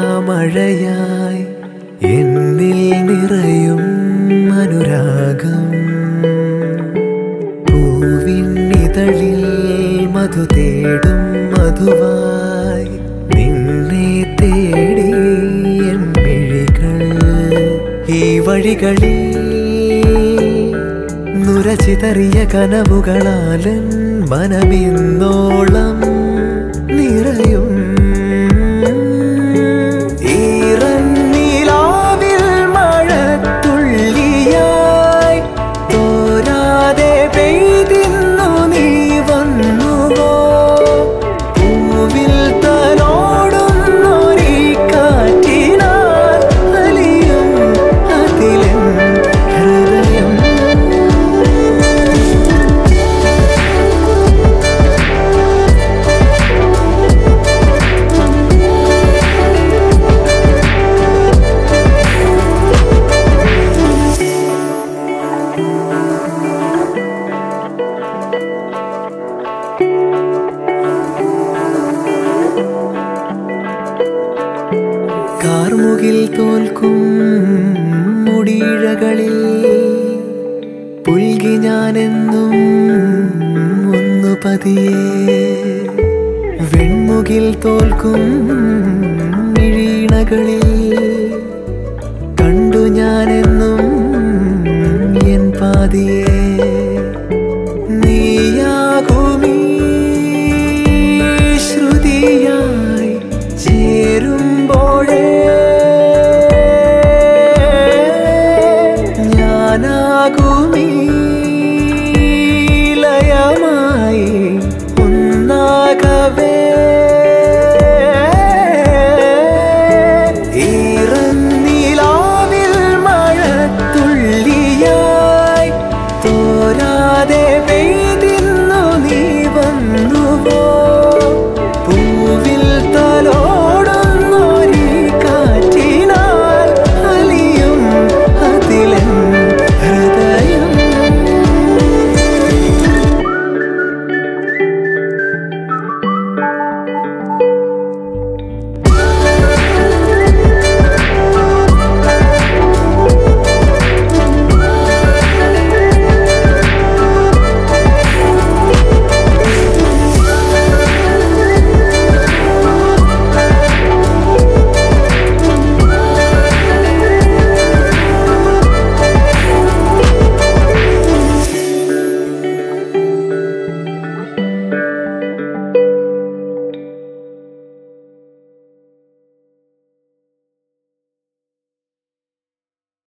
മഴയായി എന്നിൽ നിറയും അനുരാഗം പൂവിന്നിതളിൽ മധു തേടും മധുവായി നിന്നെ തേടി എൻ മിഴികൾ ഈ വഴികളിൽ നുരചിതറിയ കനവുകളാലൻ മനമിന്നോളം നിറയും ഈറന്നിലാവിൽ മഴത്തുള്ളിയായി തോരാതെ പെയ്തിന്നു നീ വന്നുവോ പൂവിൽ തലോടുന്നൊരീ കാറ്റിനാൽ അലിയും അതിലൻ ഹൃദയം കാർമുകിൽ തോൽക്കും മുടിയിഴകളിൽ പുൽകി ഞാനെന്നും ഒന്നു പതിയെ വെൺമുകിൽ തോൽക്കും മിഴീണകളിൽ